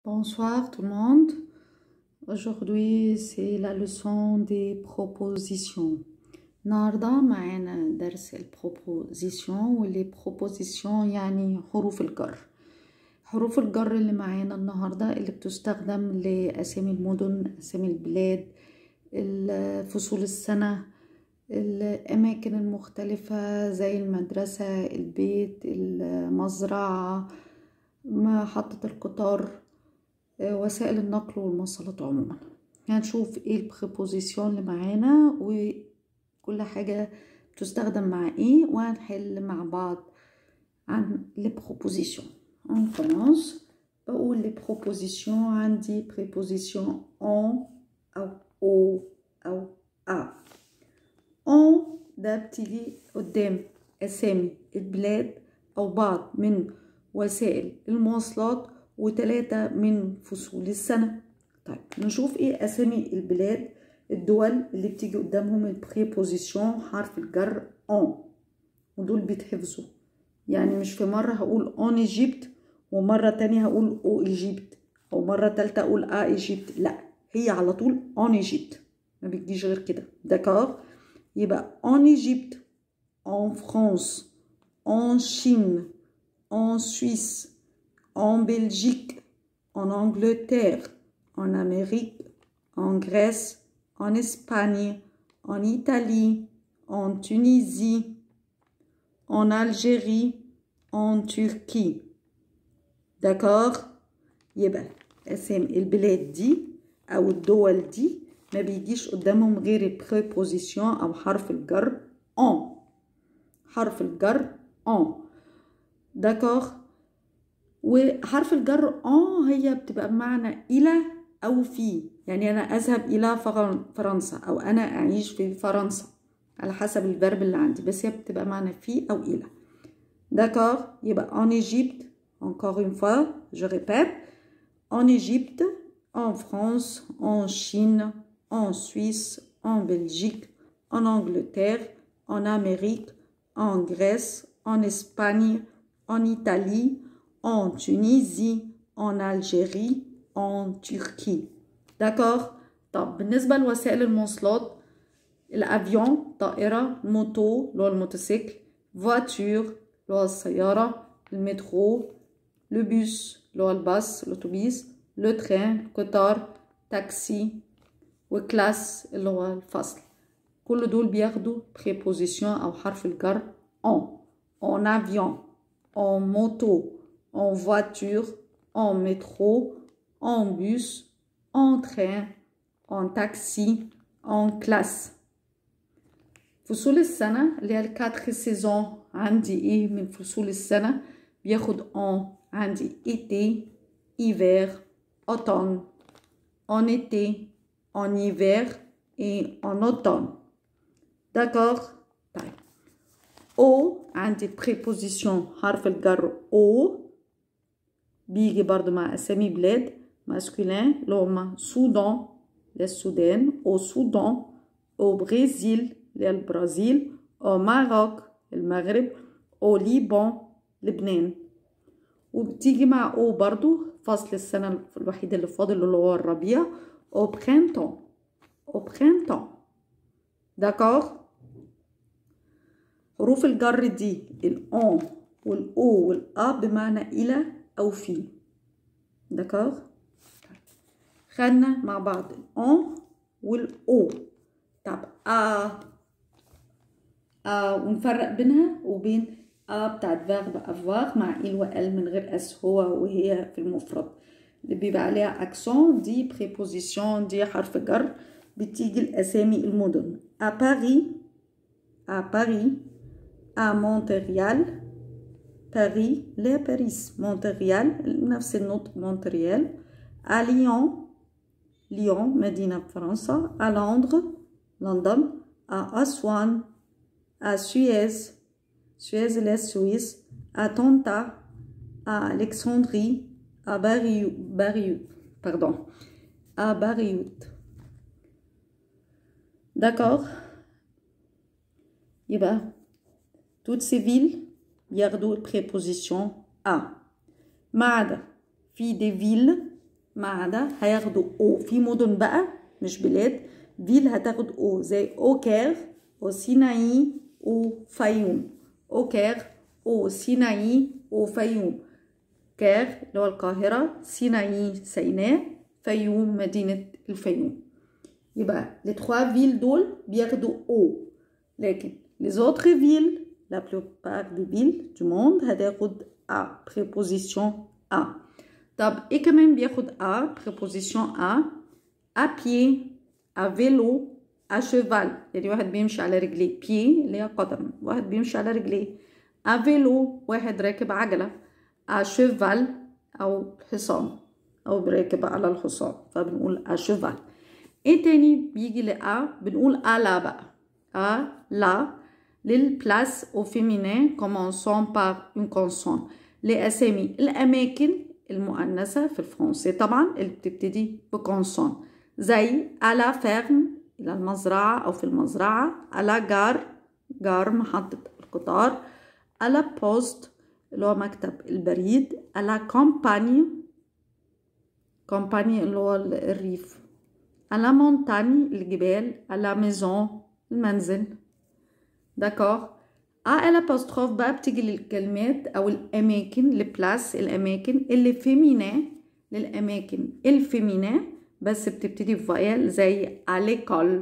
Bonsoir tout le monde. Aujourd'hui c'est la leçon des propositions. النهاردة معانا درس البروبوزيسيون واللي بروبوزيسيون يعني حروف الجر حروف الجر اللي معانا النهاردة اللي بتستخدم لأسامي المدن أسامي البلاد فصول السنة الأماكن المختلفة زي المدرسة البيت المزرعة محطة القطار وسائل النقل والمواصلات عموما هنشوف ايه البريبوزيسيون اللي معانا وكل حاجة بتستخدم مع ايه وهنحل مع بعض عن لي بروبوزيسيون اون كومونس بقول لي بروبوزيسيون عندي بريبوزيسيون اون او او او ا اون ده بتيجي قدام اسامي البلاد او بعض من وسائل المواصلات وتلاتة من فصول السنة طيب نشوف ايه اسامي البلاد الدول اللي بتيجي قدامهم البريبوزيسيون حرف الجر اون ودول بيتحفظوا يعني مش في مرة هقول اون ايجيبت ومرة تانية هقول او ايجيبت او مرة تالتة اقول ا ايجيبت لا هي على طول اون ايجيبت ما بتجيش غير كده داكور يبقى اون ايجيبت en France en Chine en Suisse en Belgique, en Angleterre, en Amérique, en Grèce, en Espagne, en Italie, en Tunisie, en Algérie, en Turquie. D'accord يبقى اسم البلاد دي او الدول دي ما بيجيش قدامهم غير البريبوزيسيون او حرف الجر en حرف الجر en d'accord وحرف الجر ان هي بتبقى بمعنى الى او في يعني انا اذهب الى فرنسا او انا اعيش في فرنسا على حسب الفيرب اللي عندي بس هي بتبقى معنى في او الى داكور يبقى ان ايجيبت encore une fois je répète en Égypte en France en Chine en Suisse en Belgique en Angleterre en Amérique en Grèce en Espagne en Italie en Tunisie, en Algérie, en Turquie. D'accord طب بالنسبة لوسائل المواصلات الأفيون طائرة موتو اللي هو الموتوسيكل فواتور اللي هو السيارة المترو لو بوس اللي هو الباص الأتوبيس لو ترين قطار تاكسي وكلاس اللي هو الفصل كل دول بياخدوا بريبوزيسيون أو حرف الجر en en avion en moto en voiture, en métro, en bus, en train, en taxi, en classe. فصول السنة اللي هي الكاتر سيزون عندي ايه من فصول السنة بياخد en عندي été, hiver, automne, en été, en hiver et en automne. D'accord طيب او عندي préposition حرف الجر او بيجي برضو مع أسامي بلاد ماسكولين اللي هما سودان للسودان أو سودان أو برازيل للبرازيل أو ماروك المغرب أو ليبان لبنان وبتيجي مع أو برضو فصل السنة الوحيد اللي فاضل اللي هو الربيع أو برينتون أو برينتون داكور حروف الجر دي الأون والأو والأ بمعنى إلى أو في دكار خدنا مع بعض الأون والأو طب أ أ ونفرق بينها وبين أ بتاعت فيرب أفواغ مع إل وأل من غير أس هو وهي في المفرد اللي بيبقى عليها أكسون دي بريبوزيسيون دي حرف جر بتيجي الأسامي المدن أ باري أ باري أ مونتريال باريس لا باريس مونتريال نفس النطق مونتريال à ليون ليون مدينة فرنسا à لندن لندن à أسوان à سويز سويز لا سويس à طنطا à Alexandrie à Bariou Bariou pardon à Bariut d'accord يبقى toutes ces villes بياخدوا البريبوزيسيون ا ما عدا في دي فيل ما عدا هياخدوا او في مدن بقى مش بلاد فيل هتاخد او زي اوكير او سيناي او فيوم اوكير او سيناي او فيوم كير اللي هو القاهرة سيناي سيناء فيوم مدينة الفيوم يبقى les trois villes دول بياخدوا او لكن les autres villes la plupart des villes du monde هتاخد a préposition a طب ايه كمان بياخد a préposition a à pied à vélo à cheval يعني واحد بيمشي على رجليه pied اللي هي قدم واحد بيمشي على رجليه à vélo واحد راكب عجلة à cheval أو حصان أو راكب على الحصان فبنقول à cheval ايه تاني بيجي لأ بنقول à la بقى à la للبلاس au féminin commençant par une consonne لأسامي الأماكن المؤنثة في الفرنسي طبعا اللي بتبتدي بكونسون زي على فيرم إلى المزرعة أو في المزرعة على جار جار محطة القطار على بوست اللي هو مكتب البريد على كومباني كومباني اللي هو الريف على مونتاني الجبال على ميزون المنزل داكور ا الابوستروف بقى بتيجي للكلمات او الاماكن البلاس الاماكن اللي فيمينا للاماكن الفيمينا بس بتبتدي بفايل زي اليكول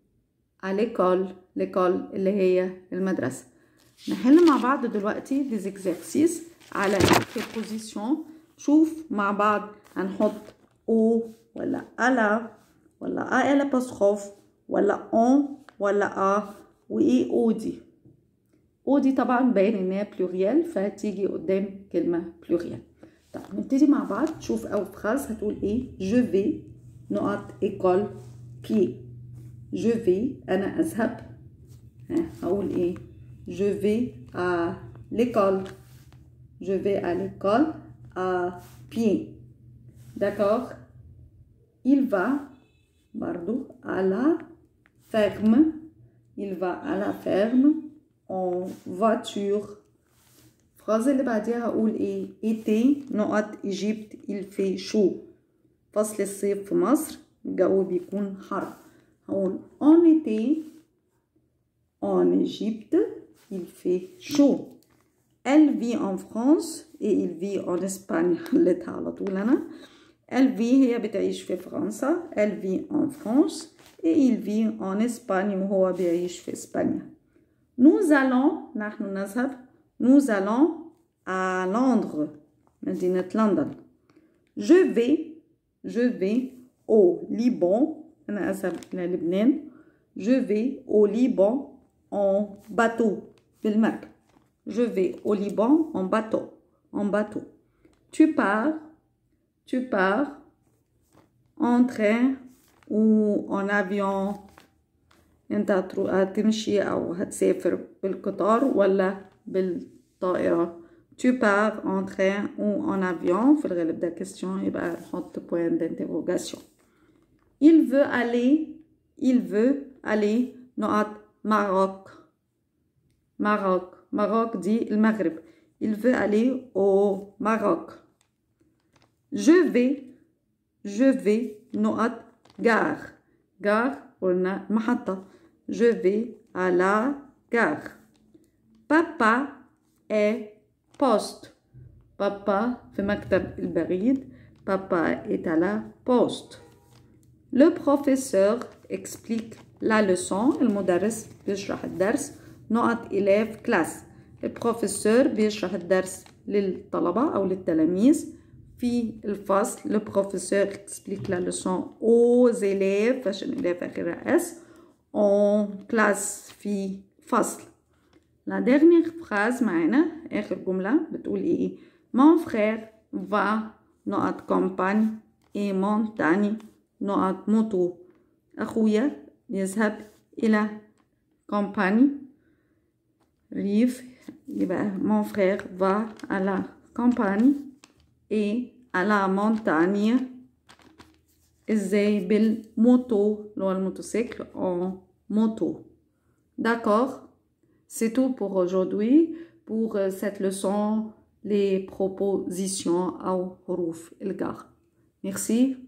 اليكول ليكول اللي هي المدرسه نحل مع بعض دلوقتي دي اكزرسيس على البريبوزيسيون شوف مع بعض هنحط او ولا الا ولا ا الابوستروف ولا اون ولا ا وايه او دي او دي طبعا باين انها بلوريال فهتيجي قدام كلمه بلوريال طب نبتدي مع بعض شوف اول فراز هتقول ايه جو في نقط ايكول بي جو في انا اذهب ها هقول ايه je vais à l'école je vais à l'école à pied d'accord il va برضو à la ferme il va à la ferme en voiture الفرازة اللي بعديها هقول ايه été نقط ايجيبت il fait chaud فصل الصيف في مصر الجو بيكون حر هقول en été en Égypte il fait chaud elle vit en France et il vit en Espagne حلتها على طول انا elle vit هي بتعيش في فرنسا elle vit en France et il vit en Espagne وهو بيعيش في اسبانيا nous allons نحن نذهب nous allons à Londres مدينة لندن je vais je vais au Liban أنا أذهب إلى لبنان je vais au Liban en bateau بالمركب je vais au Liban en bateau en bateau tu pars tu pars en train ou en avion انت هتمشي او هتسافر بالقطار ولا بالطائرة tu pars en train ou en avion في الغالب ده question يبقى نحط point d'interrogation il veut aller il veut aller نقط Maroc Maroc Maroc دي المغرب il veut aller au Maroc je vais je vais نقط gare gare قلنا محطة je vais à la gare papa est poste papa في مكتب البريد papa est à la poste le professeur explique la leçon المدرس بيشرح الدرس نقط élève classe البروفيسور بيشرح الدرس للطلبة أو للتلاميذ في الفصل le professeur explique la leçon aux élèves عشان élève آخرها اس en classe في فصل la dernière phrase معانا آخر جملة بتقول إيه mon frère va نقط campagne et montagne نقط موتو أخويا يذهب إلى campagne ريف يبقى mon frère va à la campagne et à la montagne ازاي بالموتو اللي هو الموتوسيكل en moto d'accord c'est tout pour aujourd'hui pour cette leçon les propositions أو حروف الجر Merci.